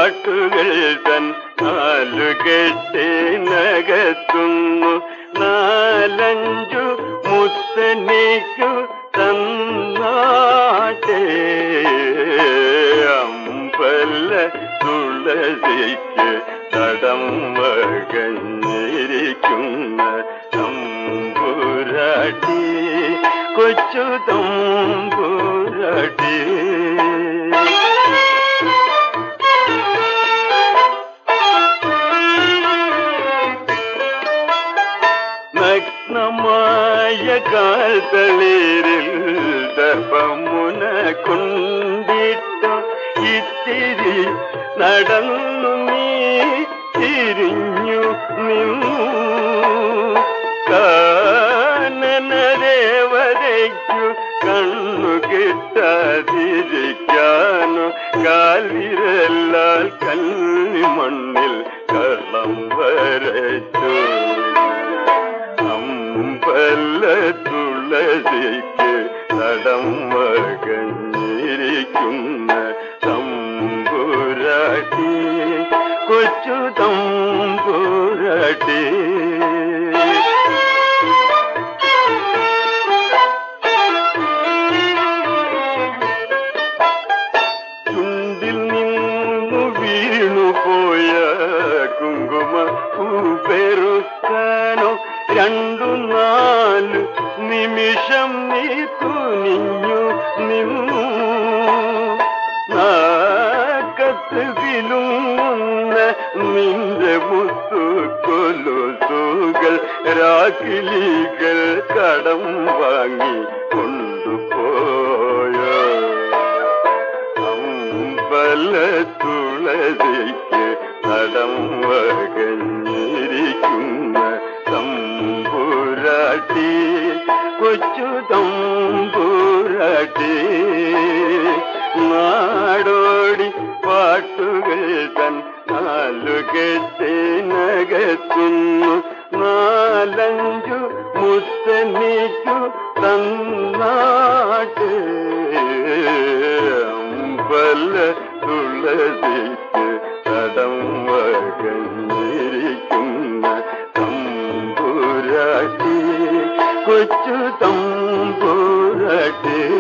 പാട്ടുകൾ തൻ നാലുകെട്ടിനകത്തുന്നു നാലഞ്ചു മുത്തനിക്കു തന്നാട്ടെ അമ്പല തുളസിക്ക് തടം വകഞ്ഞിരിക്കുന്ന തമ്പുരാട്ടി കൊച്ചു തമ്പുരാട്ടി നഗ്നമായ കാൽത്തളിരിൽ ദർഭമുന കൊണ്ടിട്ടു ഇത്തിരി നടന്നു നീ തിരിഞ്ഞു നിന്നു കാനനദേവതയ്ക്കു കണ്ണു കിട്ടാതിരിക്കാനു കാൽവിരലാൽ കന്നി മണ്ണിൽ കള്ളം വരച്ചു അമ്പല തുളസിക്ക് തടം മകഞ്ഞിരിക്കുന്ന തമ്പുരാട്ടി കൊച്ചു തമ്പുരാട്ടി ചുണ്ടിൽ നിന്നു വീണുപോയ കുങ്കുമ പെറുക്കാനോ രണ്ടു നാല് നിമിഷം നീ തുനിഞ്ഞു നിന്നു നാക്കത്ത് വിലുങ്ങുന്ന നിന്റെ മുത്തു കൊലുസുകൾ രാക്കിലികൾ കടം വാങ്ങി കൊണ്ടുപോയോ അമ്പല തുളസിക്ക് തടം വകഞ്ഞിരിക്കുന്ന തമ്പുരാട്ടി കൊച്ചു തമ്പുരാട്ടി നാടോടി പാട്ടുകൾ തൻ നാലുകെട്ടിനകത്തുന്നു നാലഞ്ചു മുത്തനിക്കു തന്നാട്ട് അമ്പല തുളസിക്ക് തടം വകഞ്ഞിരിക്കുന്ന തമ്പുരാട്ടി കൊച്ചു തമ്പുരാട്ടി